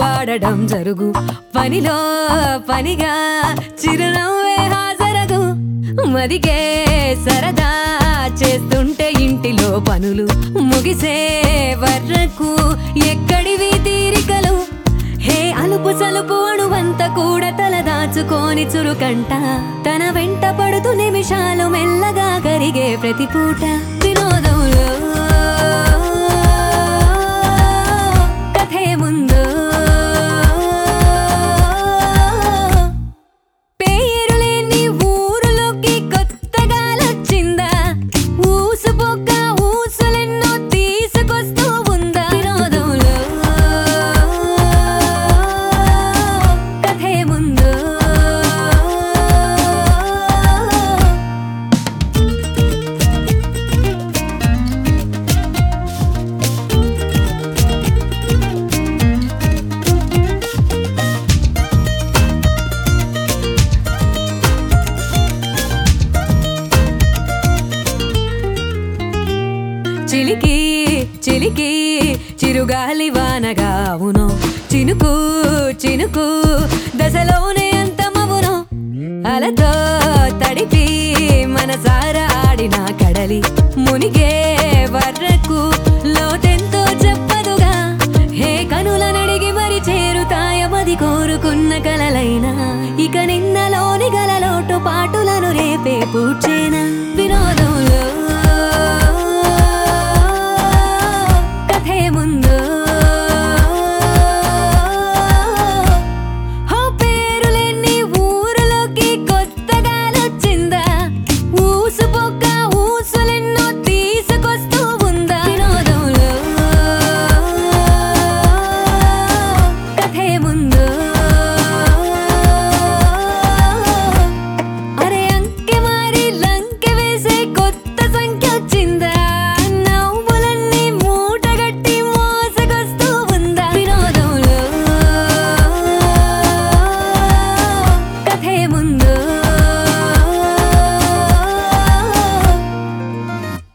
ఆడడం జరుగు పనిలో పనిగా చిరునవ్వే హాజరగు మదిగే సరదా చేస్తుంటే ఇంటిలో పనులు ముగిసే వరకు ఎక్కడివి తీరికలు హే అలుపు సలుపు అణువంత కూడా తల దాచుకోని చురుకంట తన వెంట పడుతూ నిమిషాలు మెల్లగా కరిగే ప్రతి పూట వినోదంలో కథే ముందు పేరులేని ఊరులోకి కొత్తగా లొచ్చిందా ఊసుపోక ఊసులెన్నో తీసుకొస్తూ ఉందా వినోదంలో కథే ముందు చిలికి చిలికి చిరుగాలి వానగా అవును చినుకు చినుకు దశలోనే అంతమవును అలతో తడిపి మనసార ఆడిన కడలి మునిగే వరకు లోతెంతో చెప్పదుగా హే కనుల నడిగి మరి చేరుతాయమది కోరుకున్న కలలైనా ఇక నిన్నలోని గలలోటు పాటులను రేపే పూడ్చేన వినోదంలో